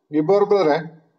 ഗിബോർ ബ്രദറെ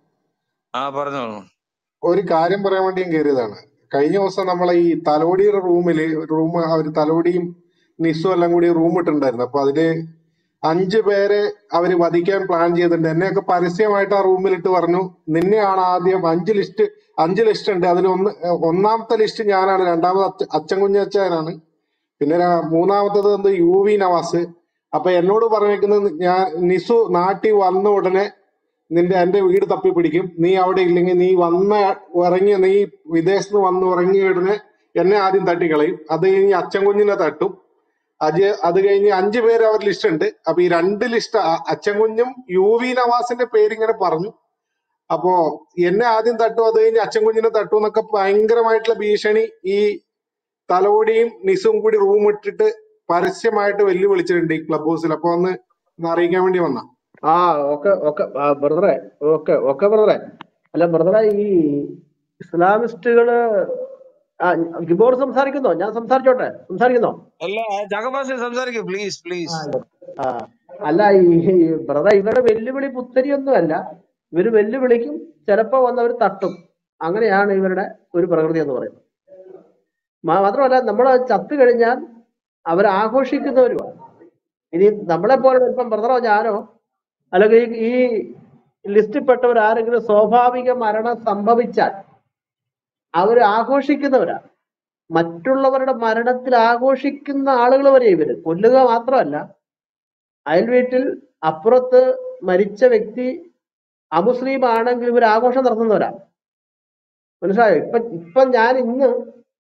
ആ പറഞ്ഞോളൂ ഒരു കാര്യം പറയാൻ വേണ്ടി ഞാൻ കയറിയതാണ് കഴിഞ്ഞ ദിവസം നമ്മളെ ഈ തലോടിയുടെ റൂമില് റൂം അവര് തലോടിയും നിസ്സും എല്ലാം കൂടി റൂം ഇട്ടിട്ടുണ്ടായിരുന്നു അപ്പൊ അതില് അഞ്ചു പേരെ അവര് വധിക്കാൻ പ്ലാൻ ചെയ്തിട്ടുണ്ട് എന്നെയൊക്കെ പരസ്യമായിട്ട് ആ റൂമിലിട്ട് പറഞ്ഞു നിന്നെയാണ് ആദ്യം അഞ്ച് ലിസ്റ്റ് അഞ്ച് ലിസ്റ്റ് ഉണ്ട് അതിൽ ഒന്ന് ഒന്നാമത്തെ ലിസ്റ്റ് ഞാനാണ് രണ്ടാമത് അച്ഛ അച്ഛൻ കുഞ്ഞച്ചാനാണ് പിന്നെ ര- മൂന്നാമത്തത് എന്ത് യു വി നവാസ് അപ്പൊ എന്നോട് പറഞ്ഞേക്കുന്നത് ഞാൻ നിസു നാട്ടിൽ വന്ന ഉടനെ നിന്റെ എന്റെ വീട് തപ്പി പിടിക്കും നീ അവിടെ ഇല്ലെങ്കിൽ നീ വന്ന ഇറങ്ങിയ നീ വിദേശത്ത് നിന്ന് വന്ന് ഇറങ്ങിയ ഉടനെ എന്നെ ആദ്യം തട്ടിക്കളയും അത് കഴിഞ്ഞ് അച്ഛൻ കുഞ്ഞിനെ തട്ടും അത് അത് കഴിഞ്ഞ് അഞ്ചു പേര് അവർ ലിസ്റ്റ് ഉണ്ട് അപ്പൊ ഈ രണ്ട് ലിസ്റ്റ് അച്ഛൻ കുഞ്ഞും യു വി നവാസിന്റെ പേരിങ്ങനെ പറഞ്ഞു അപ്പോ എന്നെ ആദ്യം തട്ടും അത് കഴിഞ്ഞ് അച്ഛൻ കുഞ്ഞിനെ തട്ടും എന്നൊക്കെ ഭയങ്കരമായിട്ടുള്ള ഭീഷണി ഈ തലോടിയും നിസും കൂടി റൂം ഇട്ടിട്ട് പരസ്യമായിട്ട് വെല്ലുവിളിച്ചിട്ടുണ്ട് ഈ ക്ലബ് ഹൗസിൽ അപ്പൊ ഒന്ന് ഒന്ന് അറിയിക്കാൻ വേണ്ടി വന്ന ആ ഓക്കെ ഓക്കെ ബ്രദറെ ഓക്കെ ഓക്കെ ബ്രദറെ അല്ല ബ്രദറെ ഈ ഇസ്ലാമിസ്റ്റുകള് ആ ഗിബോർ സംസാരിക്കുന്നോ ഞാൻ സംസാരിച്ചോട്ടെ സംസാരിക്കുന്നോ അല്ല ജഗബാസി സംസാരിക്കും പ്ലീസ് പ്ലീസ് ആ അല്ല ഈ ബ്രദർ ഇവരുടെ വെല്ലുവിളി പുത്തരിയൊന്നുമല്ല ഇവര് വെല്ലുവിളിക്കും ചിലപ്പോ വന്നവർ തട്ടും അങ്ങനെയാണ് ഇവരുടെ ഒരു പ്രകൃതി എന്ന് പറയുന്നത് മാ- മാത്രമല്ല നമ്മൾ ചത്തു കഴിഞ്ഞാൽ അവർ ആഘോഷിക്കുന്നവരുമാണ് ഇനി നമ്മളെ പോലെ ഇപ്പം ബ്രദറോ ഞാനോ അല്ലെങ്കിൽ ഈ ഈ ലിസ്റ്റിൽപ്പെട്ടവർ ആരെങ്കിലും സ്വാഭാവിക മരണം സംഭവിച്ചാൽ അവർ ആഘോഷിക്കുന്നവരാണ് മറ്റുള്ളവരുടെ മരണത്തിൽ ആഘോഷിക്കുന്ന ആളുകൾ വരെ ഇവര് കൊല്ലുക മാത്രമല്ല അയൽ വീട്ടിൽ അപ്പുറത്ത് മരിച്ച വ്യക്തി അമുസ്ലിം ആണെങ്കിൽ ഇവർ ആഘോഷം നടത്തുന്നവരാണ് മനസ്സിലായോ ഇപ്പൊ ഇപ്പൊ ഞാൻ ഇന്ന്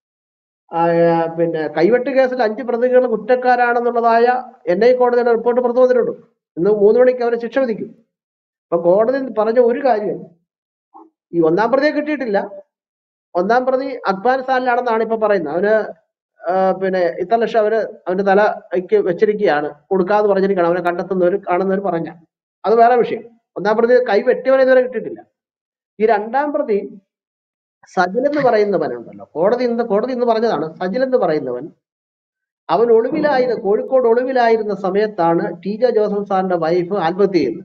ആ, പിന്നെ കൈവെട്ട് കേസിൽ അഞ്ച് പ്രതികൾ കുറ്റക്കാരാണെന്നുള്ളതായ എൻ ഐ കോടതിയുടെ റിപ്പോർട്ട് പുറത്തു വന്നിട്ടുണ്ട് ഇന്ന് മൂന്ന് മണിക്ക് അവരെ ശിക്ഷ വിധിക്കും അപ്പൊ കോടതി പറഞ്ഞ ഒരു കാര്യം ഈ ഒന്നാം പ്രതിയെ കിട്ടിയിട്ടില്ല ഒന്നാം പ്രതി അഫ്ഗാനിസ്ഥാനിലാണെന്നാണ് ഇപ്പൊ പറയുന്നത് അവന് ആ, പിന്നെ ഇത്ര ലക്ഷം അവര് അവന്റെ തലയ്ക്ക് വെച്ചിരിക്കുകയാണ് കൊടുക്കാന്ന് പറഞ്ഞിരിക്കുകയാണ് അവനെ കണ്ടെത്തുന്നവർ കാണുന്നവർ പറഞ്ഞ അത് വേറെ വിഷയം ഒന്നാം പ്രതി കൈ വെട്ടിയവനെ ഇതുവരെ കിട്ടിയിട്ടില്ല ഈ രണ്ടാം പ്രതി സജിൽ എന്ന് പറയുന്നവനുണ്ടല്ലോ കോടതി ഇന്ന് കോടതി ഇന്ന് പറഞ്ഞതാണ് സജിൽ എന്ന് പറയുന്നവൻ അവൻ ഒളിവിലായിരുന്ന കോഴിക്കോട് ഒളിവിലായിരുന്ന സമയത്താണ് ടി ജെ ജോസഫ് സാറിന്റെ വൈഫ് ആത്മഹത്യ ചെയ്യുന്നത്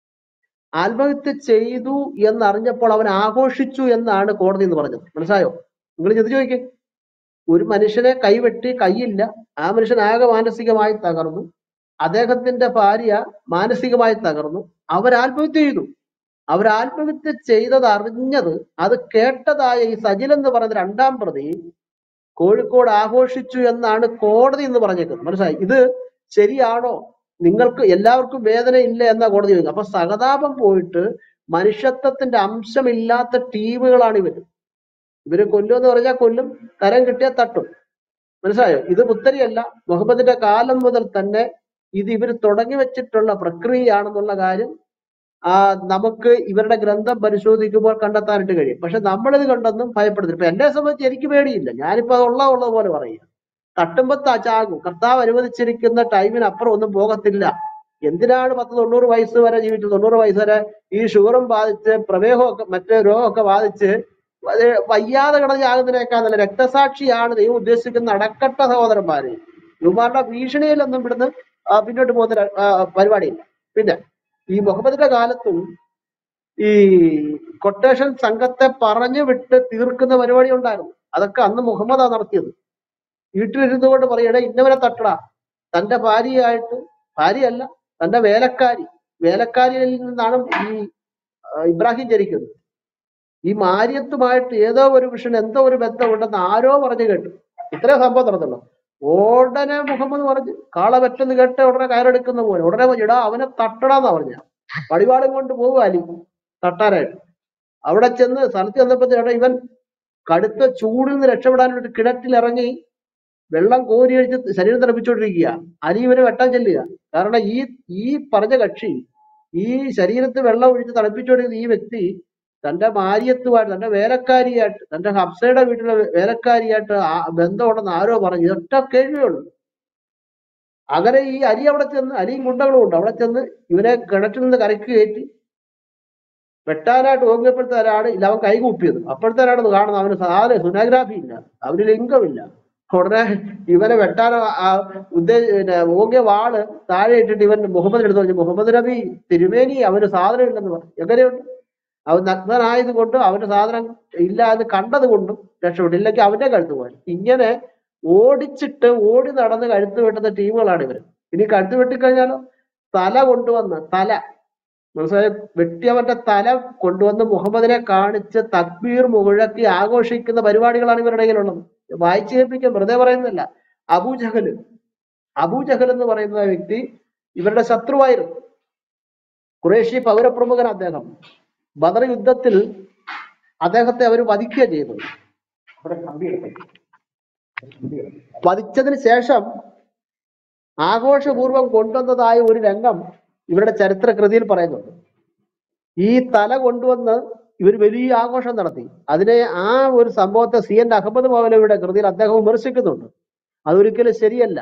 ആത്മഹത്യ ചെയ്തു എന്നറിഞ്ഞപ്പോൾ അവൻ ആഘോഷിച്ചു എന്നാണ് കോടതി എന്ന് പറഞ്ഞത് മനസ്സിലായോ നിങ്ങൾ ഇത് ചോദിക്കേ ഒരു മനുഷ്യനെ കൈവെട്ടി കൈയില്ല ആ മനുഷ്യൻ ആകെ മാനസികമായി തകർന്നു അദ്ദേഹത്തിന്റെ ഭാര്യ മാനസികമായി തകർന്നു അവർ ആത്മഹത്യ ചെയ്തു അവർ ആത്മഹത്യ ചെയ്തത് അറിഞ്ഞത് അത് കേട്ടതായ ഈ സജിൽ എന്ന് പറയുന്ന രണ്ടാം പ്രതി കോഴിക്കോട് ആഘോഷിച്ചു എന്നാണ് കോടതി എന്ന് പറഞ്ഞേക്കുന്നത് മനസ്സിലായി ഇത് ശരിയാണോ നിങ്ങൾക്ക് എല്ലാവർക്കും വേദന ഇല്ല എന്നാ കോടതി ചോദിക്കുന്നത് അപ്പൊ സഹതാപം പോയിട്ട് മനുഷ്യത്വത്തിന്റെ അംശമില്ലാത്ത ടീമുകളാണ് ഇവര് ഇവര് കൊല്ലുമെന്ന് പറഞ്ഞാൽ കൊല്ലും തരം കിട്ടിയാൽ തട്ടും മനസ്സിലായോ ഇത് പുത്തരിയല്ല മുഹമ്മദിന്റെ കാലം മുതൽ തന്നെ ഇത് ഇവർ തുടങ്ങി വെച്ചിട്ടുള്ള പ്രക്രിയയാണെന്നുള്ള കാര്യം ആ നമുക്ക് ഇവരുടെ ഗ്രന്ഥം പരിശോധിക്കുമ്പോൾ കണ്ടെത്താനായിട്ട് കഴിയും പക്ഷെ നമ്മളിത് കണ്ടൊന്നും ഭയപ്പെടുന്നില്ല ഇപ്പൊ എന്നെ സംബന്ധിച്ച് എനിക്ക് പേടിയില്ല ഞാനിപ്പോ അത് ഉള്ള ഉള്ളത് പോലെ പറയുക തട്ടുമ്പോ ത- ചാകും കർത്താവ് അനുവദിച്ചിരിക്കുന്ന ടൈമിന് അപ്പുറം ഒന്നും പോകത്തില്ല എന്തിനാണ് പത്ത് തൊണ്ണൂറ് വയസ്സ് വരെ ജീവിച്ചു തൊണ്ണൂറ് വയസ്സ് വരെ ഈ ഷുഗറും ബാധിച്ച് പ്രമേഹമൊക്കെ മറ്റേ രോഗമൊക്കെ ബാധിച്ച് അത് വയ്യാതെ കിടന്ന് ചാകുന്നതിനേക്കാൾ നല്ല രക്തസാക്ഷിയാണ് ദൈവം ഉദ്ദേശിക്കുന്ന അടക്കട്ട സഹോദരന്മാര് ഇവന്മാരുടെ ഭീഷണിയിലൊന്നും ഇവിടുന്ന് ആ, പിന്നോട്ട് പോകുന്ന ര- ആ, പരിപാടിയില്ല പിന്നെ ഈ മുഹമ്മദിന്റെ കാലത്തും ഈ കൊട്ടേഷൻ സംഘത്തെ പറഞ്ഞു വിട്ട് തീർക്കുന്ന പരിപാടി ഉണ്ടായിരുന്നു അതൊക്കെ അന്ന് മുഹമ്മദാ നടത്തിയത് വീട്ടിലിരുന്നു കൊണ്ട് പറയണേ ഇന്നവരെ തട്ടടാ തന്റെ ഭാര്യയായിട്ട് ഭാര്യയല്ല തന്റെ വേലക്കാരി വേലക്കാരിയിൽ നിന്നാണ് ഈ ആ, ഇബ്രാഹിം ജനിക്കുന്നത് ഈ മാര്യത്തുമായിട്ട് ഏതോ ഒരു വിഷൻ എന്തോ ഒരു ബന്ധമുണ്ടെന്ന് ആരോ പറഞ്ഞു കേട്ടു ഇത്രയും സംഭവം നടന്നുള്ളൂ ഉടനെ മുഹമ്മദ് പറഞ്ഞു കാള പറ്റെന്ന് കേട്ട് ഉടനെ കയറെടുക്കുന്ന പോലെ ഉടനെ പറഞ്ഞു, ഇടാ അവനെ തട്ടടാന്നാ പറഞ്ഞ പടിവാളും കൊണ്ട് പോകുക അലി തട്ടാനായിട്ട് അവിടെ ചെന്ന് സ്ഥലത്ത് ചെന്നപ്പോഴത്തേടെ ഇവൻ കടുത്ത ചൂടിൽ നിന്ന് രക്ഷപ്പെടാൻ വേണ്ടി കിണറ്റിൽ ഇറങ്ങി വെള്ളം കോരി ഒഴിച്ച് ശരീരം തിളപ്പിച്ചുകൊണ്ടിരിക്കുക അലി ഇവനെ വെട്ടാൻ ചെല്ലുക കാരണം ഈ ഈ പറഞ്ഞ കക്ഷി ഈ ശരീരത്തിൽ വെള്ളം ഒഴിച്ച് തിളപ്പിച്ചുകൊണ്ടിരിക്കുന്ന ഈ വ്യക്തി തന്റെ ഭാര്യത്തുമായിട്ട് തന്റെ വേലക്കാരിയായിട്ട് തന്റെ ഹബ്സയുടെ വീട്ടിലെ വേലക്കാരിയായിട്ട് ആ ബന്ധമുണ്ടെന്ന് ആരോ പറഞ്ഞു ഇതൊറ്റ കേൾവിയുള്ളൂ അങ്ങനെ ഈ അരി അവിടെ ചെന്ന് അരിയും ഗുണ്ടകളും ഉണ്ട് അവിടെ ചെന്ന് ഇവനെ കിണറ്റിൽ നിന്ന് കരക്ക് കയറ്റി വെട്ടാനായിട്ട് ഓങ്ങിയപ്പോഴത്തേരാണ് ഇല്ല അവൻ കൈകൂപ്പിയത് അപ്പോഴത്തേരാണ് ഇത് കാണുന്നത് അവന് സാധനം സുനോഗ്രാഫി ഇല്ല അവന് ലിംഗമില്ല ഉടനെ ഇവനെ വെട്ടാൻ ഉദ്ദേശ പിന്നെ ഓങ്ങിയ വാള് താഴെ ഇട്ടിട്ട് ഇവൻ മുഹമ്മദ് എടുത്ത് പറഞ്ഞു മുഹമ്മദ് നബി തിരുമേനി അവന് സാധനം ഇല്ലെന്ന് പറഞ്ഞു എങ്ങനെയുണ്ട് അവൻ നഗ്നനായത് കൊണ്ടും അവന്റെ സാധനം ഇല്ല എന്ന് കണ്ടത് കൊണ്ടും രക്ഷപ്പെട്ടു ഇല്ലെങ്കിൽ അവന്റെ കഴുത്ത് പോയി ഇങ്ങനെ ഓടിച്ചിട്ട് ഓടി നടന്ന് കഴുത്ത് വെട്ടുന്ന ടീമുകളാണ് ഇവർ ഇനി കഴുത്ത് വെട്ടിക്കഴിഞ്ഞാലോ തല കൊണ്ടുവന്ന് തല മനസ്സിലായോ വെട്ടിയവന്റെ തല കൊണ്ടുവന്ന് മുഹമ്മദിനെ കാണിച്ച് തക്ബീർ മുഴക്കി ആഘോഷിക്കുന്ന പരിപാടികളാണ് ഇവരുടെ കയ്യിലുള്ളത് വായിച്ചു കേൾപ്പിക്കാൻ വെറുതെ പറയുന്നില്ല അബൂജഹല് അബൂജഹൽ എന്ന് പറയുന്ന വ്യക്തി ഇവരുടെ ശത്രുവായിരുന്നു ഖുറേഷി പൗരപ്രമുഖൻ അദ്ദേഹം ബദർ യുദ്ധത്തിൽ അദ്ദേഹത്തെ അവർ വധിക്കുക ചെയ്തു വധിച്ചതിന് ശേഷം ആഘോഷപൂർവ്വം കൊണ്ടുവന്നതായ ഒരു രംഗം ഇവരുടെ ചരിത്ര കൃതിയിൽ പറയുന്നുണ്ട് ഈ തല കൊണ്ടുവന്ന് ഇവർ വലിയ ആഘോഷം നടത്തി അതിനെ ആ ഒരു സംഭവത്തെ സി എൻ അഹമ്മദ് മൗലവിയുടെ കൃതിയിൽ അദ്ദേഹം വിമർശിക്കുന്നുണ്ട് അതൊരിക്കലും ശരിയല്ല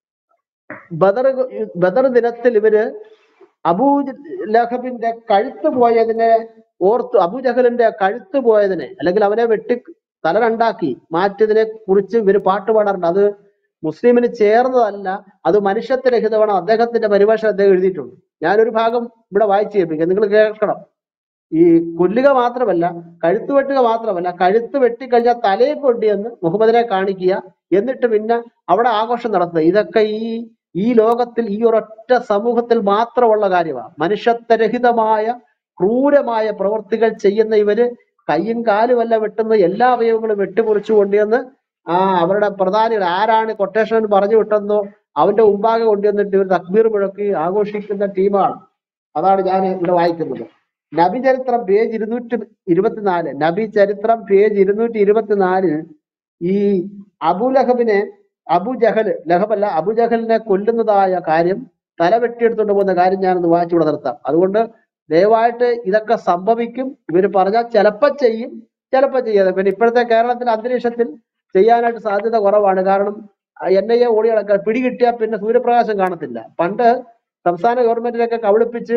ബദർ ബദർ ദിനത്തിൽ ഇവര് അബൂ ലഹബിന്റെ കഴുത്ത് പോയതിനെ ഓർത്ത് അബൂജഹലിന്റെ കഴുത്ത് പോയതിനെ അല്ലെങ്കിൽ അവനെ വെട്ടി തല രണ്ടാക്കി മാറ്റിയതിനെ കുറിച്ച് ഇവര് പാട്ട് പാടാറുണ്ട് അത് മുസ്ലിമിന് ചേർന്നതല്ല അത് മനുഷ്യത്വരഹിതമാണ് അദ്ദേഹത്തിന്റെ പരിഭാഷ അദ്ദേഹം എഴുതിയിട്ടുണ്ട് ഞാനൊരു ഭാഗം ഇവിടെ വായിച്ചു കേൾപ്പിക്കാം നിങ്ങൾ കേൾക്കണം ഈ കൊല്ലുക മാത്രമല്ല കഴുത്ത് വെട്ടുക മാത്രമല്ല കഴുത്ത് വെട്ടിക്കഴിഞ്ഞാൽ തലയെ പൊട്ടിയെന്ന് മുഹമ്മദിനെ കാണിക്കുക എന്നിട്ട് പിന്നെ അവിടെ ആഘോഷം നടത്തുക ഇതൊക്കെ ഈ ഈ ലോകത്തിൽ ഈ ഒരൊറ്റ സമൂഹത്തിൽ മാത്രമുള്ള കാര്യമാണ് മനുഷ്യത്വരഹിതമായ ക്രൂരമായ പ്രവൃത്തികൾ ചെയ്യുന്ന ഇവര് കയ്യും കാലുമല്ല വെട്ടുന്ന എല്ലാ അവയവങ്ങളും വെട്ടിമുറിച്ചു കൊണ്ടുവന്ന് ആ അവരുടെ പ്രധാനികൾ ആരാണ് കൊട്ടേഷൻ പറഞ്ഞു വിട്ടെന്നോ അവന്റെ മുമ്പാകെ കൊണ്ടുവന്നിട്ട് ഇവർ തക്ബീർ മുഴക്കി ആഘോഷിക്കുന്ന ടീമാണ് അതാണ് ഞാൻ ഇവിടെ വായിക്കുന്നത് നബി ചരിത്രം പേജ് ഇരുന്നൂറ്റി ഇരുപത്തിനാല് നബി ചരിത്രം പേജ് ഇരുന്നൂറ്റി ഇരുപത്തിനാലിൽ ഈ അബുലഹബിനെ അബു ജഹൽ ലഹബല്ല അബു ജഹലിനെ കൊല്ലുന്നതായ കാര്യം തല വെട്ടിയെടുത്തുകൊണ്ട് പോകുന്ന കാര്യം ഞാനൊന്ന് വായിച്ചുകൂടെ നിർത്താം അതുകൊണ്ട് ദയവായിട്ട് ഇതൊക്കെ സംഭവിക്കും ഇവര് പറഞ്ഞാൽ ചിലപ്പോ ചെയ്യും ചിലപ്പോ ചെയ്യാതെ പിന്നെ ഇപ്പോഴത്തെ കേരളത്തിലെ അന്തരീക്ഷത്തിൽ ചെയ്യാനായിട്ട് സാധ്യത കുറവാണ് കാരണം എൻ ഐ എ ഓടി നടക്കാൻ പിടികിട്ടിയാൽ പിന്നെ സൂര്യപ്രകാശം കാണത്തില്ല പണ്ട് സംസ്ഥാന ഗവൺമെന്റിനൊക്കെ കബളിപ്പിച്ച്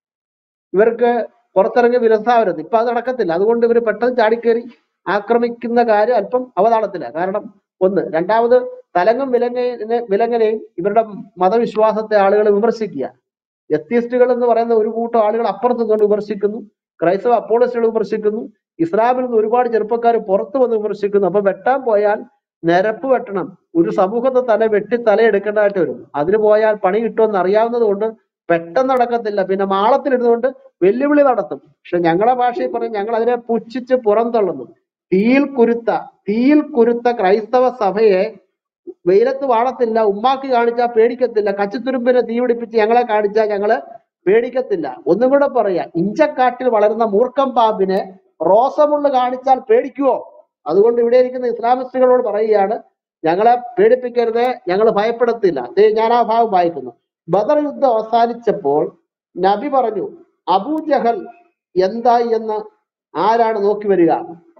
ഇവർക്ക് പുറത്തിറങ്ങി വിരസാവരുത് ഇപ്പൊ അത് നടക്കത്തില്ല അതുകൊണ്ട് ഇവർ പെട്ടെന്ന് ചാടിക്കേറി ആക്രമിക്കുന്ന കാര്യം അല്പം അവതാളത്തില്ല കാരണം ഒന്ന് രണ്ടാമത് തലങ്ങും വിലങ്ങനെ വിലങ്ങനെയും ഇവരുടെ മതവിശ്വാസത്തെ ആളുകൾ വിമർശിക്കുക എത്തിയിസ്റ്റുകൾ എന്ന് പറയുന്ന ഒരു കൂട്ടം ആളുകൾ അപ്പുറത്ത് നിന്നുകൊണ്ട് വിമർശിക്കുന്നു ക്രൈസ്തവ അപ്പോളിസ്റ്റുകൾ വിമർശിക്കുന്നു ഇസ്ലാമിൽ നിന്ന് ഒരുപാട് ചെറുപ്പക്കാർ പുറത്തു വന്ന് വിമർശിക്കുന്നു അപ്പൊ വെട്ടാൻ പോയാൽ നിരപ്പ് വെട്ടണം ഒരു സമൂഹത്തെ തല വെട്ടി തലയെടുക്കേണ്ടതായിട്ട് വരും അതിന് പോയാൽ പണി കിട്ടുമെന്ന് അറിയാവുന്നത് കൊണ്ട് പെട്ടെന്ന് നടക്കത്തില്ല പിന്നെ മാളത്തിലിരുന്നുകൊണ്ട് വെല്ലുവിളി നടത്തും പക്ഷെ ഞങ്ങളെ ഭാഷയിൽ പറയും ഞങ്ങൾ അതിനെ പുച്ഛിച്ച് പുറന്തള്ളുന്നു തീയിൽ കുരുത്ത തീയിൽ കുരുത്ത ക്രൈസ്തവ സഭയെ വെയിലത്ത് വാളത്തില്ല ഉമ്മാക്ക് കാണിച്ചാൽ പേടിക്കത്തില്ല കച്ചിത്തുരുമ്പിനെ തീ പിടിപ്പിച്ച് ഞങ്ങളെ കാണിച്ചാൽ ഞങ്ങള് പേടിക്കത്തില്ല ഒന്നും കൂടെ പറയാ ഇഞ്ചക്കാട്ടിൽ വളരുന്ന മൂർഖം പാമ്പിനെ റോസമുള്ള് കാണിച്ചാൽ പേടിക്കുവോ അതുകൊണ്ട് ഇവിടെ ഇരിക്കുന്ന ഇസ്ലാമിസ്റ്റുകളോട് പറയുകയാണ് ഞങ്ങളെ പേടിപ്പിക്കരുത് ഞങ്ങൾ ഭയപ്പെടത്തില്ല ദേ ഞാൻ ആ ഭാഗം വായിക്കുന്നു ബദർ യുദ്ധം അവസാനിച്ചപ്പോൾ നബി പറഞ്ഞു അബൂജഹൽ എന്തായി എന്ന് ആരാണ് നോക്കി വരിക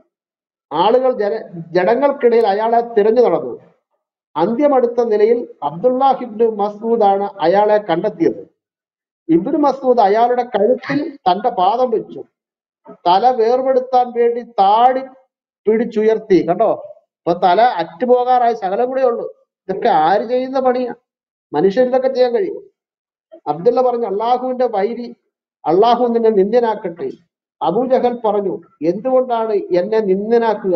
ആളുകൾ ജന ജനങ്ങൾക്കിടയിൽ അയാളെ തിരഞ്ഞു നടന്നു അന്ത്യമടുത്ത നിലയിൽ അബ്ദുല്ലാഹിബ്നു മസൂദാണ് അയാളെ കണ്ടെത്തിയത് ഇബ്നു മസൂദ് അയാളുടെ കഴുത്തിൽ തന്റെ പാദം വെച്ചു തല വേർപെടുത്താൻ വേണ്ടി താടി പിടിച്ചുയർത്തി കണ്ടോ ഇപ്പൊ തല അറ്റുപോകാറായി ശകലം കൂടെ ഉള്ളൂ ഇതൊക്കെ ആര് ചെയ്യുന്ന പണിയാ മനുഷ്യർ ഇതൊക്കെ ചെയ്യാൻ കഴിയും അബ്ദുള്ള പറഞ്ഞു അള്ളാഹുവിന്റെ വൈരി അള്ളാഹു നിന്നെ നിന്ദ്യനാക്കട്ടെ അബൂജഹൽ പറഞ്ഞു എന്തുകൊണ്ടാണ് എന്നെ നിന്ദ്യനാക്കുക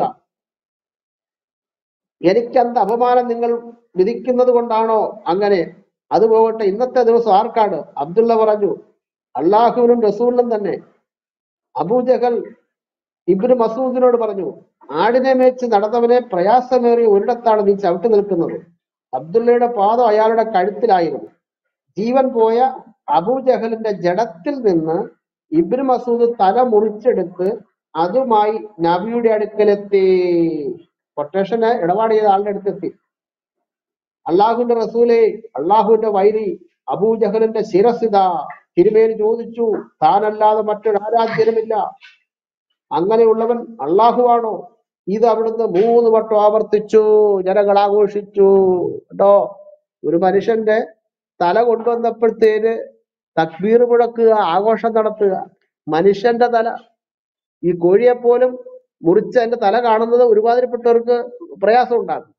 എനിക്ക് അന്ത അപമാനം നിങ്ങൾ വിധിക്കുന്നത് കൊണ്ടാണോ അങ്ങനെ അത് പോകട്ടെ ഇന്നത്തെ ദിവസം ആർക്കാണ് അബ്ദുള്ള പറഞ്ഞു അള്ളാഹുവിനും റസൂലിനും തന്നെ അബൂജഹൽ ഇബ്നു മസൂദിനോട് പറഞ്ഞു ആടിനെ മേച്ച് നടന്നവനെ പ്രയാസമേറിയ ഒരിടത്താണ് നീ ചവിട്ടി നിൽക്കുന്നത് അബ്ദുള്ളയുടെ പാദം അയാളുടെ കഴുത്തിലായിരുന്നു ജീവൻ പോയ അബൂജഹലിന്റെ ജഡത്തിൽ നിന്ന് ഇബ്നു മസൂദ് തല മുറിച്ചെടുത്ത് അതുമായി നബിയുടെ അടുക്കലെത്തി കൊട്ടേഷന് ഇടപാട് ചെയ്ത ആളുടെ അടുത്തെത്തി അള്ളാഹുവിന്റെ റസൂലെ അള്ളാഹുവിന്റെ വൈരി അബൂജഹലിന്റെ ശിരസിത തിരുമേനി ചോദിച്ചു താനല്ലാതെ മറ്റൊരു ആരാധ്യനുമില്ല അങ്ങനെയുള്ളവൻ അള്ളാഹുവാണോ ഇത് അവിടുന്ന് മൂന്ന് വട്ടം ആവർത്തിച്ചു ജനങ്ങൾ ആഘോഷിച്ചു കേട്ടോ ഒരു മനുഷ്യന്റെ തല കൊണ്ടുവന്നപ്പോഴത്തേന് തക്ബീർ മുഴക്കുക ആഘോഷം നടത്തുക മനുഷ്യന്റെ തല ഈ കോഴിയെ പോലും മുറിച്ച് അതിന്റെ തല കാണുന്നത് ഒരുമാതിരിപ്പെട്ടവർക്ക് പ്രയാസം ഉണ്ടാകും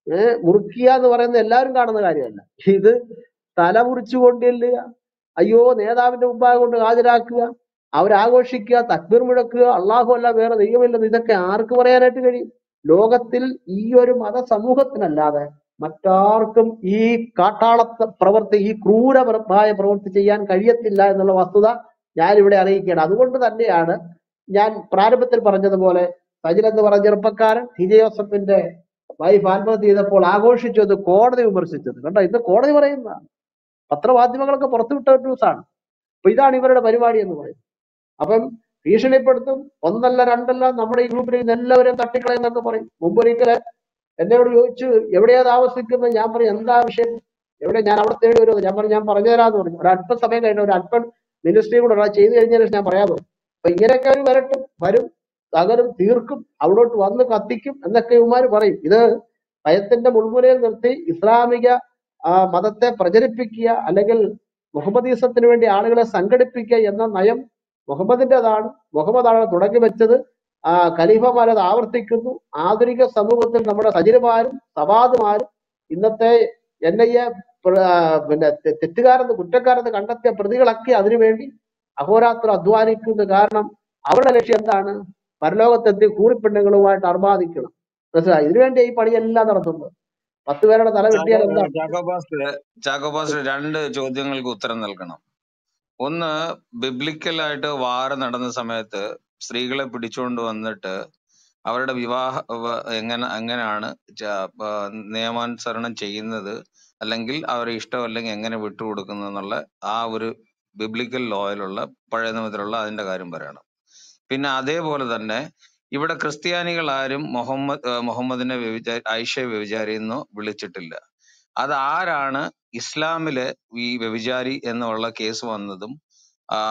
ഏഹ് മുറിക്കുക എന്ന് പറയുന്നത് എല്ലാവരും കാണുന്ന കാര്യമല്ല ഇത് തല മുറിച്ചു കൊണ്ടില്ല അയ്യോ നേതാവിന്റെ മുമ്പാകെ കൊണ്ട് ഹാജരാക്കുക അവരാഘോഷിക്കുക തക്ബീർ മുഴക്കുക അള്ളാഹു അല്ല വേറെ ദൈവമില്ലെന്ന് ഇതൊക്കെ ആർക്ക് പറയാനായിട്ട് കഴിയും ലോകത്തിൽ ഈ ഒരു മത സമൂഹത്തിനല്ലാതെ മറ്റാർക്കും ഈ കാട്ടാളത്ത പ്രവൃത്തി ഈ ക്രൂരമായ പ്രവൃത്തി ചെയ്യാൻ കഴിയത്തില്ല എന്നുള്ള വസ്തുത ഞാൻ ഇവിടെ അറിയിക്കുകയാണ് അതുകൊണ്ട് തന്നെയാണ് ഞാൻ പ്രാരംഭത്തിൽ പറഞ്ഞതുപോലെ സജിൽ എന്ന് പറഞ്ഞ ചെറുപ്പക്കാരൻ ടി ജെ ജോസഫിന്റെ വൈഫ് ആത്മഹത്യ ചെയ്തപ്പോൾ ആഘോഷിച്ചത് കോടതി വിമർശിച്ചത് കണ്ടോ ഇന്ന് കോടതി പറയുന്ന പത്രമാധ്യമങ്ങളൊക്കെ പുറത്തുവിട്ട ന്യൂസാണ് അപ്പൊ ഇതാണ് ഇവരുടെ പരിപാടി എന്ന് പറയുന്നത് അപ്പം ഭീഷണിപ്പെടുത്തും ഒന്നല്ല രണ്ടല്ല നമ്മുടെ ഈ ഗ്രൂപ്പിൽ ഇന്ന് എല്ലാവരെയും തട്ടിക്കളയുന്നൊക്കെ പറയും മുമ്പൊരിക്കല് എന്നോട് ചോദിച്ചു എവിടെയാ താമസിക്കുന്നത് ഞാൻ പറയും എന്താ വിഷയം എവിടെ ഞാൻ അവിടെ തേടി വരുമോ ഞാൻ പറഞ്ഞു ഞാൻ പറഞ്ഞു തരാന്ന് പറഞ്ഞു ഒരു അല്പം സമയം കഴിഞ്ഞ ഒരു അല്പം മിനിസ്ട്രി കൂടെ ഉള്ള ചെയ്ത് കഴിഞ്ഞാൽ ഞാൻ പറയാമോ അപ്പൊ ഇങ്ങനെയൊക്കെ അവർ വരട്ടും വരും തകരും തീർക്കും അവിടോട്ട് വന്ന് കത്തിക്കും എന്നൊക്കെ ഇവന്മാര് പറയും ഇത് ഭയത്തിന്റെ മുൾമുനയിൽ നിർത്തി ഇസ്ലാമിക ആ, മതത്തെ പ്രചരിപ്പിക്കുക അല്ലെങ്കിൽ മുഹമ്മദീസത്തിന് വേണ്ടി ആളുകളെ സംഘടിപ്പിക്കുക എന്ന നയം മുഹമ്മദിന്റേതാണ് മുഹമ്മദാണ് തുടങ്ങി വെച്ചത് ആ ഖലീഫമാർ അത് ആവർത്തിക്കുന്നു ആധുനിക സമൂഹത്തിൽ നമ്മുടെ സജിരമാരും സവാദുമാരും ഇന്നത്തെ എൻ ഐ എ പിന്നെ തെ- തെറ്റുകാരെന്ന് കുറ്റക്കാരെന്ന് കണ്ടെത്തിയ പ്രതികളൊക്കെ അതിനുവേണ്ടി അഹോരാത്രം അധ്വാനിക്കുന്നു കാരണം അവരുടെ ലക്ഷ്യം എന്താണ് പരലോകത്തെത്തി കൂറിപ്പെണ്ണുങ്ങളുമായിട്ട് അർമാദിക്കണം മനസ്സിലായി ഇതിനുവേണ്ടി ഈ പണിയെല്ലാം നടത്തുന്നത് പത്ത് പേരുടെ തല വെട്ടിയാൽ ചാക്കോ എന്താണ് ചാക്കോ പാസ്റ്റർ ചാക്കോ പാസ്റ്റർ രണ്ട് ചോദ്യങ്ങൾക്ക് ഉത്തരം നൽകണം ഒന്ന് ബിബ്ലിക്കലായിട്ട് വാർ നടന്ന സമയത്ത് സ്ത്രീകളെ പിടിച്ചുകൊണ്ട് വന്നിട്ട് അവരുടെ വിവാഹ വ- എങ്ങനെ എങ്ങനെയാണ് ച- ആ, നിയമാനുസരണം ചെയ്യുന്നത് അല്ലെങ്കിൽ അവരെ ഇഷ്ടമല്ലെങ്കിൽ എങ്ങനെ വിട്ടുകൊടുക്കുന്നത് എന്നുള്ള ആ ഒരു ബിബ്ലിക്കൽ ലോയിലുള്ള പഴയ നിയമത്തിലുള്ള അതിന്റെ കാര്യം പറയണം പിന്നെ അതേപോലെ തന്നെ ഇവിടെ ക്രിസ്ത്യാനികൾ ആരും മുഹമ്മദ് ആ, മുഹമ്മദിനെ വ്യഭിചാരി ഐഷയെ വ്യഭിചാരി എന്ന് വിളിച്ചിട്ടില്ല അത് ആരാണ് ഇസ്ലാമിലെ ഈ വ്യഭിചാരി എന്നുള്ള കേസ് വന്നതും ആ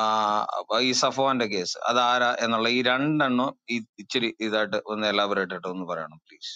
ഈ സഫവാന്റെ കേസ് അത് ആരാ എന്നുള്ള ഈ രണ്ടെണ്ണം ഈ ഇച്ചിരി ഇതായിട്ട് ഒന്ന് എലാബറേറ്റ് ആയിട്ട് ഒന്ന് പറയണം പ്ലീസ്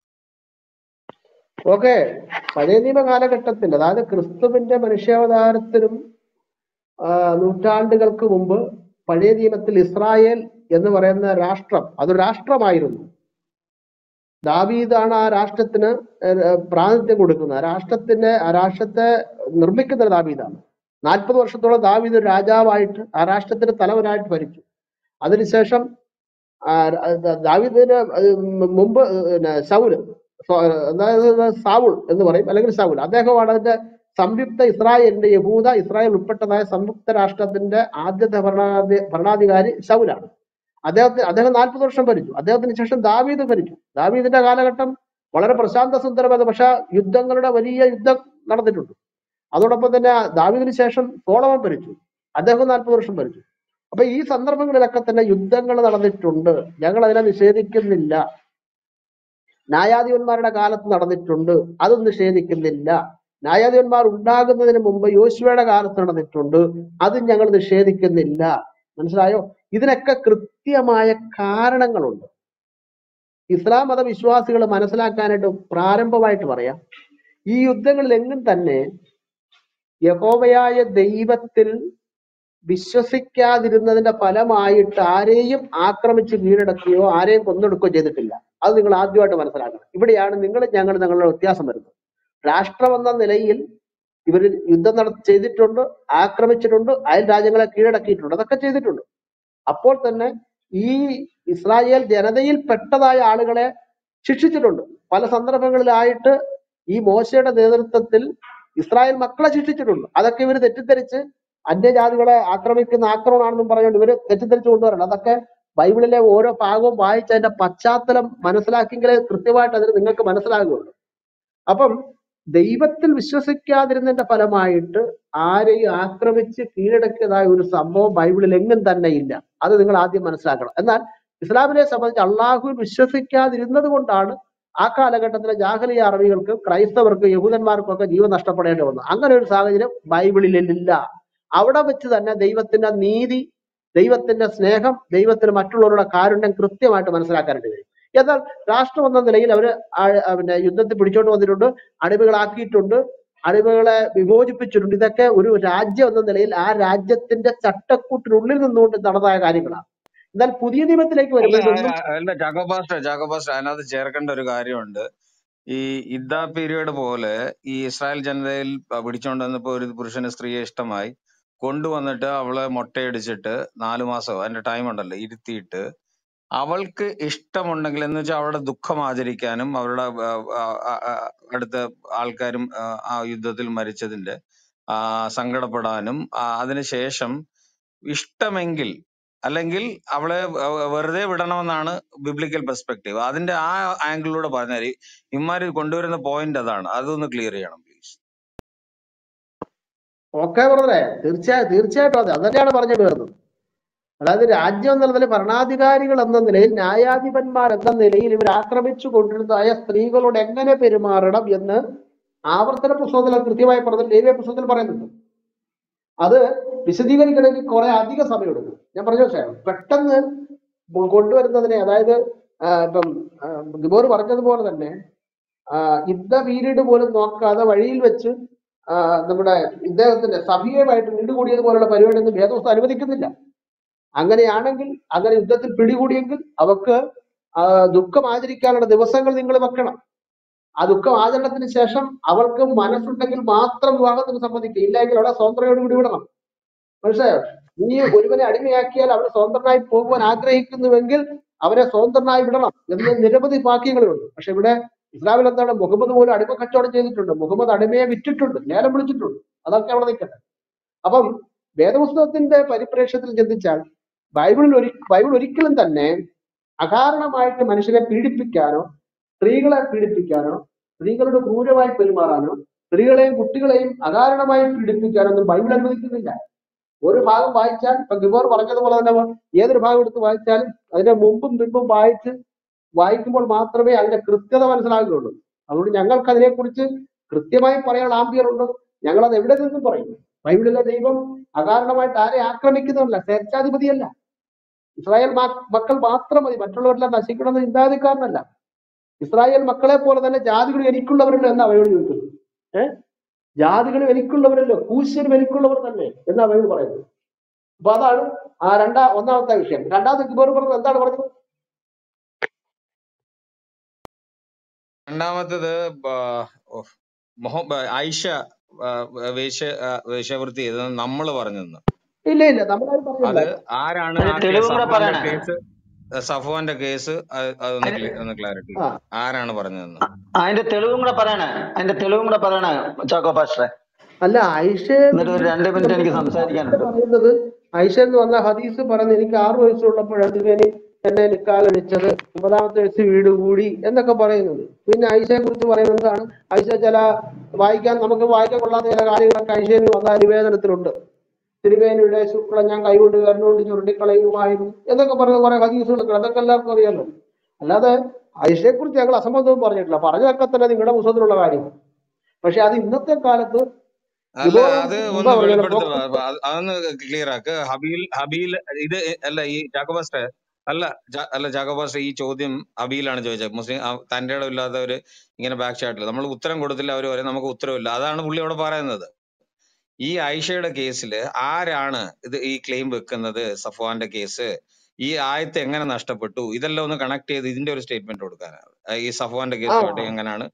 ഓക്കെ പഴയ നിയമ കാലഘട്ടത്തിൽ അതായത് ക്രിസ്തുവിന്റെ മനുഷ്യാവതാരത്തിനും ആ, നൂറ്റാണ്ടുകൾക്ക് മുമ്പ് പഴയ നിയമത്തിൽ ഇസ്രായേൽ എന്ന് പറയുന്ന രാഷ്ട്രം അതൊരു രാഷ്ട്രമായിരുന്നു ദാവീദാണ് ആ രാഷ്ട്രത്തിന് ഏഹ് പ്രാതിനിധ്യം കൊടുക്കുന്നത് ആ രാഷ്ട്രത്തിന്റെ ആ രാഷ്ട്രത്തെ നിർമ്മിക്കുന്ന ദാവീദാണ് നാൽപ്പത് വർഷത്തോളം ദാവീദ് ഒരു രാജാവായിട്ട് ആ രാഷ്ട്രത്തിന്റെ തലവനായിട്ട് ഭരിച്ചു അതിനുശേഷം ആ ര- ദാവീദിന് അത് മുമ്പ് പിന്നെ ശൗല് സ്വ- അതായത് സാവുൾ എന്ന് പറയും അല്ലെങ്കിൽ ശൗൽ അദ്ദേഹമാണ് അതിന്റെ സംയുക്ത ഇസ്രായേലിന്റെ യഹൂദ ഇസ്രായേൽ ഉൾപ്പെട്ടതായ സംയുക്ത രാഷ്ട്രത്തിന്റെ ആദ്യത്തെ ഭരണാധി ഭരണാധികാരി ശൗലാണ് അദ്ദേഹത്തെ അദ്ദേഹം നാൽപ്പത് വർഷം ഭരിച്ചു അദ്ദേഹത്തിന് ശേഷം ദാവീദ് ഭരിച്ചു ദാവീദിന്റെ കാലഘട്ടം വളരെ പ്രശാന്ത സുന്ദരമായത് പക്ഷെ യുദ്ധങ്ങളുടെ വലിയ യുദ്ധം നടന്നിട്ടുണ്ട് അതോടൊപ്പം തന്നെ ദാവീദിന് ശേഷം സോളമൻ ഭരിച്ചു അദ്ദേഹം നാൽപ്പത് വർഷം ഭരിച്ചു അപ്പൊ ഈ സന്ദർഭങ്ങളിലൊക്കെ തന്നെ യുദ്ധങ്ങൾ നടന്നിട്ടുണ്ട് ഞങ്ങൾ അതിനെ നിഷേധിക്കുന്നില്ല ന്യായാധിപന്മാരുടെ കാലത്ത് നടന്നിട്ടുണ്ട് അതും നിഷേധിക്കുന്നില്ല ന്യായാധിപന്മാർ ഉണ്ടാകുന്നതിന് മുമ്പ് യോശുവയുടെ കാലത്ത് നടന്നിട്ടുണ്ട് അതും ഞങ്ങൾ നിഷേധിക്കുന്നില്ല മനസ്സിലായോ ഇതിനൊക്കെ കൃത്യമായ കാരണങ്ങളുണ്ട് ഇസ്ലാം മത വിശ്വാസികൾ മനസ്സിലാക്കാനായിട്ട് പ്രാരംഭമായിട്ട് പറയാം ഈ യുദ്ധങ്ങളിൽ എങ്ങും തന്നെ യഹോവയായ ദൈവത്തിൽ വിശ്വസിക്കാതിരുന്നതിന്റെ ഫലമായിട്ട് ആരെയും ആക്രമിച്ച് കീഴടക്കുകയോ ആരെയും കൊന്നെടുക്കുകയോ ചെയ്തിട്ടില്ല അത് നിങ്ങൾ ആദ്യമായിട്ട് മനസ്സിലാക്കണം ഇവിടെയാണ് നിങ്ങൾ ഞങ്ങൾ തങ്ങളുടെ വ്യത്യാസം വരുന്നത് രാഷ്ട്രം എന്ന നിലയിൽ ഇവർ യുദ്ധം നട ചെയ്തിട്ടുണ്ട് ആക്രമിച്ചിട്ടുണ്ട് അയൽ രാജ്യങ്ങളെ കീഴടക്കിയിട്ടുണ്ട് അതൊക്കെ ചെയ്തിട്ടുണ്ട് അപ്പോൾ തന്നെ ഈ ഇസ്രായേൽ ജനതയിൽ പെട്ടതായ ആളുകളെ ശിക്ഷിച്ചിട്ടുണ്ട് പല സന്ദർഭങ്ങളിലായിട്ട് ഈ മോശയുടെ നേതൃത്വത്തിൽ ഇസ്രായേൽ മക്കളെ ശിക്ഷിച്ചിട്ടുണ്ട് അതൊക്കെ ഇവർ തെറ്റിദ്ധരിച്ച് അന്യജാതികളെ ആക്രമിക്കുന്ന ആക്രമണമാണെന്നും പറഞ്ഞുകൊണ്ട് ഇവര് തെറ്റിദ്ധരിച്ചു കൊണ്ടുവരണം അതൊക്കെ ബൈബിളിലെ ഓരോ ഭാഗവും വായിച്ച് അതിന്റെ പശ്ചാത്തലം മനസ്സിലാക്കിയെങ്കിലേ കൃത്യമായിട്ട് അതിന് നിങ്ങൾക്ക് മനസ്സിലാകുകയുള്ളൂ അപ്പം ദൈവത്തിൽ വിശ്വസിക്കാതിരുന്നതിന്റെ ഫലമായിട്ട് ആരെയും ആക്രമിച്ച് കീഴടക്കിയതായ ഒരു സംഭവം ബൈബിളിൽ എങ്ങും തന്നെ ഇല്ല അത് നിങ്ങൾ ആദ്യം മനസ്സിലാക്കണം എന്നാൽ ഇസ്ലാമിനെ സംബന്ധിച്ച് അള്ളാഹുവിൽ വിശ്വസിക്കാതിരുന്നത് കൊണ്ടാണ് ആ കാലഘട്ടത്തിലെ ജാഹലിയ അറബികൾക്കും ക്രൈസ്തവർക്കും യഹൂദന്മാർക്കും ഒക്കെ ജീവൻ നഷ്ടപ്പെടേണ്ടി വന്നു അങ്ങനെ ഒരു സാഹചര്യം ബൈബിളിലില്ല അവിടെ വെച്ച് തന്നെ ദൈവത്തിന്റെ നീതി ദൈവത്തിന്റെ സ്നേഹം ദൈവത്തിന് മറ്റുള്ളവരുടെ കാരുണ്യം കൃത്യമായിട്ട് മനസ്സിലാക്കാനായിട്ട് കഴിയും എന്നാൽ രാഷ്ട്രം എന്ന നിലയിൽ അവര് ആ- ആ പിന്നെ യുദ്ധത്തിൽ പിടിച്ചോണ്ട് വന്നിട്ടുണ്ട് അടിമകളാക്കിയിട്ടുണ്ട് അടിമകളെ വിമോചിപ്പിച്ചിട്ടുണ്ട് ഇതൊക്കെ ഒരു രാജ്യം എന്ന നിലയിൽ ആ രാജ്യത്തിന്റെ ചട്ടക്കൂട്ടിനുള്ളിൽ നിന്നുകൊണ്ട് നടന്നതായ കാര്യങ്ങളാണ് എന്നാൽ പുതിയ നിയമത്തിലേക്ക് അല്ല വരുമ്പോൾ ഇതൊന്നും ആ- അല്ല ചാക്കോ പാസ്റ്റർ ചാക്കോ പാസ്റ്റർ അതിനകത്ത് ചേർക്കേണ്ട ഒരു കാര്യമുണ്ട് ഈ ഇദ്ദ പീരിയഡ് പോലെ ഈ ഇസ്രായേൽ ജനതയിൽ പ- പിടിച്ചോണ്ട് വന്നപ്പോ ഒരു പുരുഷന് സ്ത്രീയെ ഇഷ്ടമായി കൊണ്ടുവന്നിട്ട് അവളെ മൊട്ടയടിച്ചിട്ട് നാലു മാസം അതിന്റെ ടൈം ഉണ്ടല്ലോ ഇരുത്തിയിട്ട് അവൾക്ക് ഇഷ്ടമുണ്ടെങ്കിൽ എന്ന് വെച്ചാൽ അവരുടെ ദുഃഖം ആചരിക്കാനും അവരുടെ ആ, ആ, ആ, ആ, അടുത്ത ആൾക്കാരും ആ, ആ യുദ്ധത്തിൽ മരിച്ചതിന്റെ ആ, സങ്കടപ്പെടാനും ആ, അതിനുശേഷം ഇഷ്ടമെങ്കിൽ അല്ലെങ്കിൽ അവളെ വ- വെറുതെ വിടണമെന്നാണ് ബിബ്ലിക്കൽ പെർസ്പെക്റ്റീവ് അതിന്റെ ആ ആംഗിളിലൂടെ പറഞ്ഞാൽ ഇമാര് കൊണ്ടുവരുന്ന പോയിന്റ് അതാണ് അതൊന്ന് ക്ലിയർ ചെയ്യണം പ്ലീസ് ഓക്കെ ബ്രദറെ തീർച്ചയായും തീർച്ചയായിട്ടും അതെ അതന്നെയാണ് പറഞ്ഞു വരുന്നത് അതായത് രാജ്യം എന്ന നിലയിൽ ഭരണാധികാരികൾ എന്ന നിലയിൽ ന്യായാധിപന്മാർ എന്ന നിലയിൽ ഇവർ ആക്രമിച്ചു കൊണ്ടിരുന്നതായ സ്ത്രീകളോട് എങ്ങനെ പെരുമാറണം എന്ന് ആവർത്തന പുസ്തകത്തിൽ അത് കൃത്യമായി പറഞ്ഞു ലേവ്യ പുസ്തകത്തിൽ പറയുന്നുണ്ട് അത് വിശദീകരിക്കണമെങ്കിൽ കുറെ അധിക സമയമെടുക്കും ഞാൻ പറഞ്ഞു പക്ഷേ പെട്ടെന്ന് കൊ- കൊണ്ടുവരുന്നതിനെ അതായത് ആ, ഇപ്പം ആ, ഗിബോർ പറഞ്ഞതുപോലെ തന്നെ ആ, യുദ്ധ പീരീഡ് പോലും നോക്കാതെ വഴിയിൽ വെച്ച് ആ, നമ്മുടെ ഇദ്ദേഹത്തിന്റെ സഭയുമായിട്ട് വീടുകൂടിയതുപോലുള്ള പരിപാടിയൊന്നും വേദവസ്തു അനുവദിക്കുന്നില്ല അങ്ങനെയാണെങ്കിൽ അങ്ങനെ യുദ്ധത്തിൽ പിടികൂടിയെങ്കിൽ അവർക്ക് ആ, ദുഃഖം ആചരിക്കാനുള്ള ദിവസങ്ങൾ നിങ്ങൾ വെക്കണം ആ ദുഃഖം ആചരണത്തിന് ശേഷം അവൾക്ക് മനസ്സുണ്ടെങ്കിൽ മാത്രം വിവാഹത്തിന് സമ്മതിക്കുക ഇല്ലെങ്കിൽ അവിടെ സ്വതന്ത്രയോട് കൂടി വിടണം മനസ്സിലായോ നീ ഒരുവനെ അടിമയാക്കിയാൽ അവൻ സ്വതന്ത്രനായി പോകുവാൻ ആഗ്രഹിക്കുന്നുവെങ്കിൽ അവരെ സ്വതന്ത്രനായി വിടണം എന്ന് നിരവധി വാക്യങ്ങളുണ്ട് പക്ഷെ ഇവിടെ ഇസ്ലാമിൽ എന്താണ് മുഹമ്മദ് പോലും അടിമ കച്ചവടം ചെയ്തിട്ടുണ്ട് മുഹമ്മദ് അടിമയെ വിറ്റിട്ടുണ്ട് ലേലം വിളിച്ചിട്ടുണ്ട് അതൊക്കെ അവിടെ നിൽക്കട്ടെ അപ്പം വേദപുസ്തകത്തിന്റെ പരിപ്രേക്ഷ്യത്തിൽ ചിന്തിച്ചാൽ ബൈബിളിൽ ഒരു ബൈബിൾ ഒരിക്കലും തന്നെ അകാരണമായിട്ട് മനുഷ്യരെ പീഡിപ്പിക്കാനോ സ്ത്രീകളെ പീഡിപ്പിക്കാനോ സ്ത്രീകളോട് ക്രൂരമായി പെരുമാറാനോ സ്ത്രീകളെയും കുട്ടികളെയും അകാരണമായി പീഡിപ്പിക്കാനൊന്നും ബൈബിൾ അനുവദിക്കുന്നില്ല ഒരു ഭാഗം വായിച്ചാൽ ഇപ്പൊ ഗിബോർ പറഞ്ഞതുപോലെ തന്നെ വ- ഏതൊരു ഭാഗം എടുത്ത് വായിച്ചാലും അതിന്റെ മുമ്പും പിമ്പും വായിച്ച് വായിക്കുമ്പോൾ മാത്രമേ അതിന്റെ കൃത്യത മനസ്സിലാകുകയുള്ളൂ അതുകൊണ്ട് ഞങ്ങൾക്ക് അതിനെക്കുറിച്ച് കൃത്യമായി പറയാനുള്ള ആംബിയർ ഉണ്ട് ഞങ്ങൾ അത് എവിടെ നിന്നും പറയും ബൈബിളിലെ ദൈവം അകാരണമായിട്ട് ആരെ ആക്രമിക്കുന്നതല്ല സ്വേച്ഛാധിപതിയല്ല ഇസ്രായേൽ മാ- മക്കൾ മാത്രം മതി മറ്റുള്ളവരെല്ലാം നശിക്കണമെന്ന് ചിന്താധികാരനല്ല ഇസ്രായേൽ മക്കളെ പോലെ തന്നെ ജാതികൾ എനിക്കുള്ളവരല്ലോ എന്നാ ബൈബിൾ ചോദിക്കുന്നത് ഏഹ് ജാതികളും എനിക്കുള്ളവരല്ലോ കൂശ്യരും എനിക്കുള്ളവർ തന്നെ എന്നാ ബൈബിൾ പറയുന്നത് അപ്പൊ അതാണ് ആ രണ്ടാ ഒന്നാമത്തെ വിഷയം രണ്ടാമത്തെ ഗിബോർ പറഞ്ഞത് എന്താണ് പറഞ്ഞത് രണ്ടാമത്തത് ബ- ഓ, മൊഹ- ബ- ആയിഷ ആ, വേശ്യ ആ, വേശ്യാവൃത്തി ചെയ്തത് നമ്മൾ പറഞ്ഞെന്ന് ഇല്ല ഇല്ല നമ്മളാരും അത് പറഞ്ഞില്ല ആരാണ് അതിന്റെ ആ തെളിവും കേസ് കൂടെ സഫ്വാന്റെ പറയണേ കേസ് സഫ്വാന്റെ കേസ് അത് അതൊന്ന് അതിന് ക്ലി- ഒന്ന് ക്ലാരിറ്റി ആ ആരാണ് പറഞ്ഞതെന്ന് അതിന്റെ തെളിവും കൂടെ പറയണേ അതിന്റെ തെളിവും കൂടെ പറയണേ ചാക്കോ പാസ്റ്ററെ അല്ല ഐഷയെ എന്നിട്ട് ഒരു രണ്ട് മിനിറ്റ് എനിക്ക് ഐഷ സംസാരിക്കാനുണ്ട് പറയുന്നത് ഐഷ എന്ന് പറഞ്ഞ ഹദീസ് പറയുന്നത് എനിക്ക് ആറു വയസ്സുള്ളപ്പോഴാണ് തിരുവേനി എന്നെ നിക്കാ കഴിച്ചത് ഒമ്പതാമത്തെ വയസ്സ് വീട് കൂടി എന്നൊക്കെ പറയുന്നത് പിന്നെ ഐഷയെ കുറിച്ച് പറയുന്നത് എന്താണ് ഐഷ ചില വായിക്കാൻ നമുക്ക് വായിക്കാൻ കൊള്ളാത്ത ചില കാര്യങ്ങളൊക്കെ ഐഷയിൽ വന്ന നിവേദനത്തിലുണ്ട് തിരുവേനിയുടെ ശുക്ലം ഞാൻ കൈകൊണ്ട് കരണ്ടുകൊണ്ട് ചുരുട്ടിക്കളയുമായിരുന്നു എന്നൊക്കെ പറയുന്ന കുറെ ഹദീസുകളൊക്കെ ഉണ്ട്. അതൊക്കെ എല്ലാവർക്കും അറിയാലോ അല്ലാതെ ഐഷയെ കുറിച്ച് ഞങ്ങൾ അസംബന്ധവും പറഞ്ഞിട്ടില്ല പറഞ്ഞതൊക്കെ തന്നെ നിങ്ങളുടെ പുസ്തകത്തിലുള്ള കാര്യം പക്ഷെ അത് ഇന്നത്തെ കാലത്ത് അല്ല ഗിബോറും അത് മുമ്പ് ഒന്ന് പറഞ്ഞ വെളിപ്പെടുത്തുക ഡോക്ടർ അ- അതൊന്ന് ക്ലിയർ ആക്ക് ഹബീൽ ഹബീൽ ഇത് അല്ല ഈ ജാക്കോബാസ്റ്റർ അല്ല ജാ- അല്ല ജാക്കോബാസ്റ്റർ ഈ ചോദ്യം ഹബീലാണ് ചോദിച്ചത് മുസ്ലിം ആ, തന്റെ ഇടം ഇല്ലാത്തവര് ഇങ്ങനെ ബാക്ക് ചാറ്റിൽ നമ്മൾ ഉത്തരം കൊടുത്തില്ല അവർ പറയും നമുക്ക് ഉത്തരവില്ല അതാണ് പുള്ളി അവിടെ പറയുന്നത് ഈ ആയിഷയുടെ കേസിൽ ആരാണ് ഇത് ഈ ക്ലെയിം വെക്കുന്നത് സഫ്വാന്റെ കേസ് ഈ ആയത്ത് എങ്ങനെ നഷ്ടപ്പെട്ടു ഇതെല്ലാം ഒന്ന് കണക്ട് ചെയ്ത് ഇതിന്റെ ഒരു സ്റ്റേറ്റ്മെന്റ് കൊടുക്കാനാണ് ആ, ഈ സഫ്വാന്റെ ആ കേസുമായിട്ട് എങ്ങനെയാണ്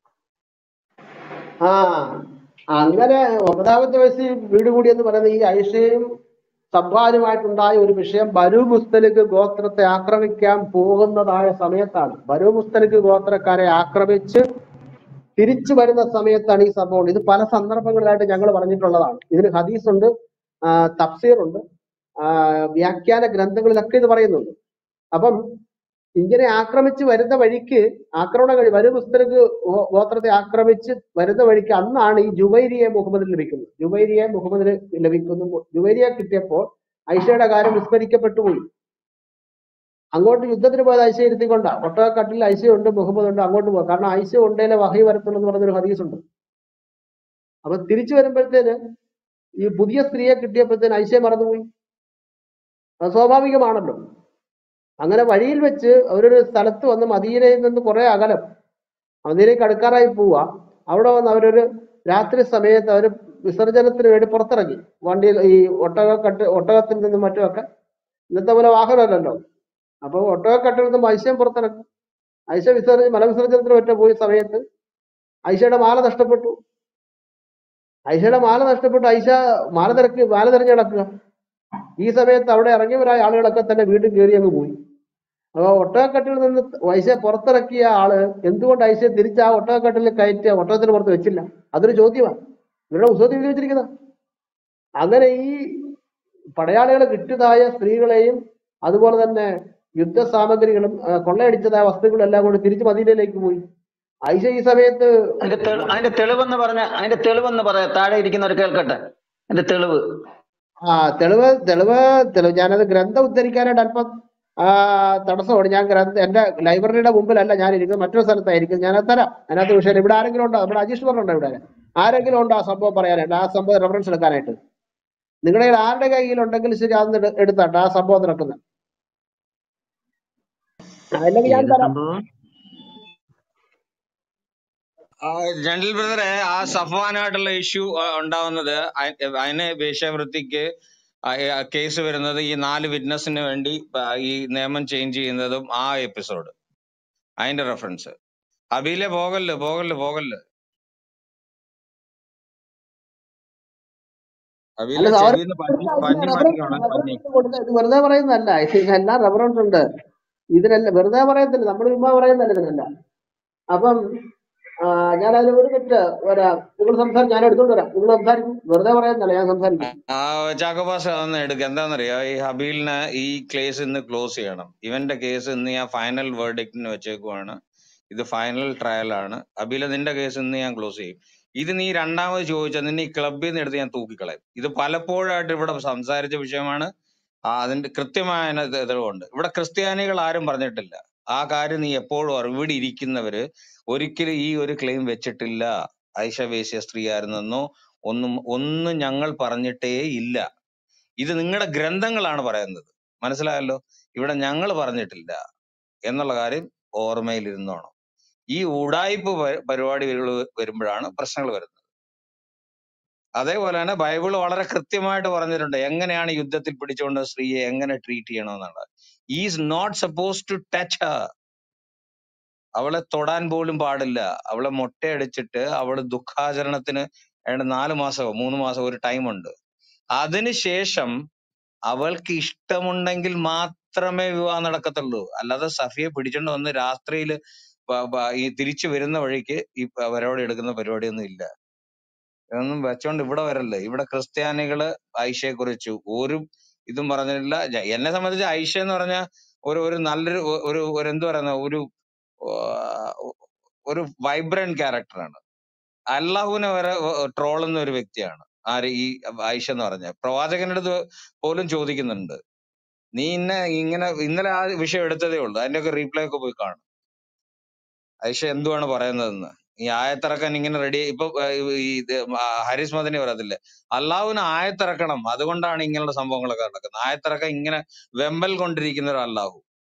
ആ അങ്ങനെ ഒമ്പതാമത്തെ വയസ്സിൽ വീട് കൂടി എന്ന് പറയുന്ന ഈ ഐഷയും സബ്ബാനുമായിട്ടുണ്ടായ ഒരു വിഷയം ബനു മുസ്തലിക്ക് ഗോത്രത്തെ ആക്രമിക്കാൻ പോകുന്നതായ സമയത്താണ് ബനു മുസ്തലിക്ക് ഗോത്രക്കാരെ ആക്രമിച്ച് തിരിച്ചു വരുന്ന സമയത്താണ് ഈ സംഭവം ഇത് പല സന്ദർഭങ്ങളിലായിട്ട് ഞങ്ങൾ പറഞ്ഞിട്ടുള്ളതാണ് ഇതിന് ഹദീസ് ഉണ്ട് ആ, തഫ്സീർ ഉണ്ട് ആ, വ്യാഖ്യാന ഗ്രന്ഥങ്ങളിലൊക്കെ ഇത് പറയുന്നുണ്ട് അപ്പം ഇങ്ങനെ ആക്രമിച്ച് വരുന്ന വഴിക്ക് ആക്രമണം കഴി വരും മുസ്തലിക്ക് ഗോ- ഗോത്രത്തെ ആക്രമിച്ച് വരുന്ന വഴിക്ക് അന്നാണ് ഈ ജുവൈരിയെ മുഹമ്മദിന് ലഭിക്കുന്നത് ജുവൈരിയെ മുഹമ്മദിന് ലഭിക്കുന്നു ജുവൈരിയെ കിട്ടിയപ്പോൾ ഐഷയുടെ കാര്യം വിസ്മരിക്കപ്പെട്ടു പോയി അങ്ങോട്ട് യുദ്ധത്തിന് പോയത് ഐശ ഇരുത്തിക്കൊണ്ടാ ഒട്ടകക്കട്ടിൽ ഐശയുണ്ട് മുഹമ്മദ് ഉണ്ട് അങ്ങോട്ട് പോകാം കാരണം ഐശ ഉണ്ടേലെ വഹി വരത്തുള്ളൂ എന്ന് പറഞ്ഞൊരു ഹദീസ് ഉണ്ട് അപ്പൊ തിരിച്ചു വരുമ്പോഴത്തേന് ഈ പുതിയ സ്ത്രീയെ കിട്ടിയപ്പോഴത്തേന് ഐശയെ മറന്നുപോയി അത് സ്വാഭാവികമാണല്ലോ അങ്ങനെ വഴിയിൽ വെച്ച് അവരൊരു സ്ഥലത്ത് വന്ന് മദീനയിൽ നിന്ന് കുറെ അകലം മദീനയ്ക്ക് അടുക്കാറായി പോവുക അവിടെ വന്ന് അവരൊരു രാത്രി സമയത്ത് അവർ വിസർജനത്തിന് വേണ്ടി പുറത്തിറങ്ങി വണ്ടിയിൽ ഈ ഒട്ടകക്കട്ട് ഒട്ടകത്തിൽ നിന്നും മറ്റുമൊക്കെ ഇന്നത്തെ പോലെ വാഹനമല്ലല്ലോ അപ്പൊ ഒട്ടകക്കട്ടിൽ നിന്ന് മത്സ്യം പുറത്തിറങ്ങി മത്സ്യ വിസർജന മലവിസർജനത്തിന് പറ്റ പോയ സമയത്ത് ഐഷയുടെ മാല നഷ്ടപ്പെട്ടു ഐഷയുടെ മാല നഷ്ടപ്പെട്ടു ഐഷ മാല തിരക്ക് മാല തിരഞ്ഞു കിടക്കുക ഈ സമയത്ത് അവിടെ ഇറങ്ങിയവരായ ആളുകളൊക്കെ തന്നെ വീണ്ടും കയറി അങ്ങ് പോയി അപ്പൊ ഒട്ടകക്കട്ടിൽ നിന്ന് ഐശയെ പുറത്തിറക്കിയ ആള് എന്തുകൊണ്ട് ഐശയെ തിരിച്ച് ആ ഒട്ടകക്കട്ടിൽ കയറ്റി ഒട്ടകത്തിന് പുറത്ത് വെച്ചില്ല അതൊരു ചോദ്യമാണ് ഇവരുടെ പുസ്തകത്തിൽ എഴുതി വെച്ചിരിക്കുന്ന അങ്ങനെ ഈ പടയാളികളെ കിട്ടിയതായ സ്ത്രീകളെയും അതുപോലെ തന്നെ യുദ്ധ സാമഗ്രികളും ആ, കൊള്ളയടിച്ചതായ വസ്തുക്കളും എല്ലാം കൊണ്ട് തിരിച്ച് മദീനയിലേക്ക് പോയി ഐഷ ഈ സമയത്ത് അതിന്റെ തെളി അതിന്റെ തെളിവെന്ന് പറഞ്ഞ അതിന്റെ തെളിവെന്ന് പറയാ താഴെ ഇരിക്കുന്നവർ കേൾക്കട്ടെ അതിന്റെ തെളിവ് ആ തെളിവ് തെളിവ് തെളിവ് ഞാനത് ഗ്രന്ഥം ഉദ്ധരിക്കാനായിട്ട് അല്പം ആ, തടസ്സമാണ് ഞാൻ ഗ്രന്ഥ എന്റെ ലൈബ്രറിയുടെ മുമ്പിലല്ല ഞാൻ ഇരിക്കുന്നത് മറ്റൊരു സ്ഥലത്തായിരിക്കും ഞാൻ തരാം അതിനകത്ത് വിഷയം ഇവിടെ ആരെങ്കിലും ഉണ്ടോ നമ്മുടെ അജീഷ് പറഞ്ഞുണ്ടോ ഇവിടെ ആരെങ്കിലും ഉണ്ടോ ആ സംഭവം പറയാനായിട്ട് ആ സംഭവം റെഫറൻസ് എടുക്കാനായിട്ട് നിങ്ങളുടെ കയ്യിൽ ആരുടെ കയ്യിലുണ്ടെങ്കിൽ ശരി അതൊന്ന് എടു- എടുത്താട്ടെ ആ സംഭവം നടക്കുന്നത് അല്ലെങ്കിൽ ഞാൻ ഏത് തരാം സംഭവം ജനറൽ ബ്രദറെ ആ സഫ്വാനായിട്ടുള്ള ഇഷ്യൂ ഉണ്ടാവുന്നത് അയ- അതിന് വേശ്യാവൃത്തിക്ക് കേസ് വരുന്നത് ഈ നാല് വിറ്റ്നസിന് വേണ്ടി ആ, ഈ നിയമം ചേഞ്ച് ചെയ്യുന്നതും ആ എപ്പിസോഡ് അതിന്റെ റെഫറൻസ് അബിയിലെ പോകല്ല് പോകല്ല് പോകല്ല് അല്ല അബിയിലെ സഹോദരൻ ചെവിന്ന് പഞ്ഞി പഞ്ഞി മാറ്റിക്കോണം പഞ്ഞി റെഫറൻസ് കൊടുത്ത ഇത് വെറുതെ പറയുന്നതല്ല ഇതിനെല്ലാം റെഫറൻസ് ഉണ്ട് ഇതിനല്ല വെറുതെ പറയത്തില്ല നമ്മൾ ചുമ്മാ പറയുന്നല്ല ഇതിനെല്ലാം അപ്പം ആ, ഞാൻ അതിൽ ഒരു മിനിറ്റ് വരാം നിങ്ങൾ സംസാരിക്കും ഞാൻ എടുത്തോണ്ട് വരാം നിങ്ങൾ സംസാരിക്കും വെറുതെ പറയുന്നല്ല ഞാൻ സംസാരിക്കും ആ ചാക്കോപാസ് അതൊന്ന് എടുക്കുക എന്താണെന്നറിയോ ഈ ഹബീലിന് ഈ കേസ് ഇന്ന് ക്ലോസ് ചെയ്യണം ഇവന്റെ കേസ് ഇന്ന് ഞാൻ ഫൈനൽ വേർഡിക്റ്റിന് വെച്ചേക്കുവാണ് ഇത് ഫൈനൽ ട്രയൽ ആണ് അബീല നിന്റെ കേസ് ഇന്ന് ഞാൻ ക്ലോസ് ചെയ്യും ഇത് നീ രണ്ടാമത് ചോദിച്ചാൽ നിന്നെ ഈ ക്ലബിൽ നിന്ന് എടുത്ത് ഞാൻ തൂക്കിക്കളയും ഇത് പലപ്പോഴായിട്ട് ഇവിടെ സംസാരിച്ച വിഷയമാണ് ആ, അതിന്റെ കൃത്യമായ അതിന് ഇത് തെളിവുണ്ട് ഇവിടെ ക്രിസ്ത്യാനികൾ ആരും പറഞ്ഞിട്ടില്ല ആ കാര്യം നീ എപ്പോഴും അറിയും ഇവിടെ ഇരിക്കുന്നവര് ഒരിക്കലും ഈ ഒരു ക്ലെയിം വെച്ചിട്ടില്ല ഐഷ വേശ്യ സ്ത്രീ ആയിരുന്നെന്നോ ഒന്നും ഒന്നും ഞങ്ങൾ പറഞ്ഞിട്ടേ ഇല്ല ഇത് നിങ്ങളുടെ ഗ്രന്ഥങ്ങളാണ് പറയുന്നത് മനസ്സിലായല്ലോ ഇവിടെ ഞങ്ങൾ പറഞ്ഞിട്ടില്ല എന്നുള്ള കാര്യം ഓർമ്മയിൽ ഇരുന്നോണം ഈ ഉടായിപ്പ് പ- പരിപാടികൾ വരുമ്പോഴാണ് പ്രശ്നങ്ങൾ വരുന്നത് അതേപോലെ തന്നെ ബൈബിൾ വളരെ കൃത്യമായിട്ട് പറഞ്ഞിട്ടുണ്ട് എങ്ങനെയാണ് യുദ്ധത്തിൽ പിടിച്ചുകൊണ്ട് സ്ത്രീയെ എങ്ങനെ ട്രീറ്റ് ചെയ്യണമെന്നുള്ളത് is not suppose to touch her അവളെ തൊടാൻ പോലും പാടില്ല അവളെ മൊട്ടയടിച്ചിട്ട് അവള് ദുഃഖാചരണത്തിന് ഏതാണ്ട് നാല് മാസമോ മൂന്ന് മാസമോ ഒരു ടൈം ഉണ്ട് അതിനുശേഷം അവൾക്ക് ഇഷ്ടമുണ്ടെങ്കിൽ മാത്രമേ വിവാഹം നടക്കത്തുള്ളൂ അല്ലാതെ സഫിയെ പിടിച്ചോണ്ട് വന്ന് രാത്രിയിൽ ഈ തിരിച്ചു വരുന്ന വഴിക്ക് ഈ പ- പരിപാടി എടുക്കുന്ന പരിപാടിയൊന്നും ഇല്ല ഇതൊന്നും വെച്ചോണ്ട് ഇവിടെ വരല്ലേ ഇവിടെ ക്രിസ്ത്യാനികള് ഐഷയെ കുറിച്ച് ഒരു ഇതും പറഞ്ഞിട്ടില്ല ഞ- എന്നെ സംബന്ധിച്ച് ഐഷ എന്ന് പറഞ്ഞ ഒരു ഒരു നല്ലൊരു ഒ- ഒരു ഒരു എന്ത് പറയുന്ന ഒരു ആ, ഒരു വൈബ്രന്റ് ക്യാരക്ടറാണ് അള്ളാഹുവിനെ വരെ ട്രോളുന്ന ഒരു വ്യക്തിയാണ് ആര് ഈ ഐഷ എന്ന് പറഞ്ഞ പ്രവാചകന്റെ അടുത്ത് പോലും ചോദിക്കുന്നുണ്ട് നീ ഇന്ന ഇങ്ങനെ ഇന്നലെ ആ വിഷയം എടുത്തതേ ഉള്ളൂ അതിന്റെ ഒക്കെ റീപ്ലേ ഒക്കെ പോയി കാണും ഐഷ എന്തുവാണ് പറയുന്നതെന്ന് ഈ ആയത്തിറക്കാൻ ഇങ്ങനെ റെഡി ഇപ്പൊ ആ, ഈ ഇത് ആ ഹാരിസ് മദനി പറയത്തില്ലേ അള്ളാഹുവിന് ആയത്തിറക്കണം അതുകൊണ്ടാണ് ഇങ്ങനെയുള്ള സംഭവങ്ങളൊക്കെ നടക്കുന്നത് ആയത്തിറക്കാൻ ഇങ്ങനെ വെമ്പൽ കൊണ്ടിരിക്കുന്ന ഒരു അള്ളാഹു